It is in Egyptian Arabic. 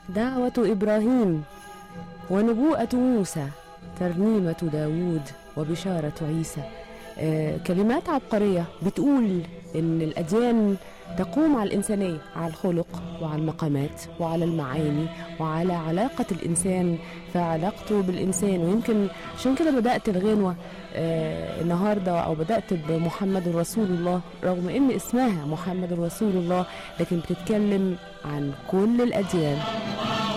دعوة إبراهيم ونبوءة موسى ترنيمة داوود وبشارة عيسى آه كلمات عبقرية بتقول إن الأديان تقوم على الإنسانية على الخلق وعلى المقامات وعلى المعاني وعلى علاقة الإنسان في علاقته بالإنسان ويمكن عشان كده بدأت الغنوة آه النهاردة أو بدأت بمحمد رسول الله رغم إن اسمها محمد رسول الله لكن بتتكلم عن كل الأديان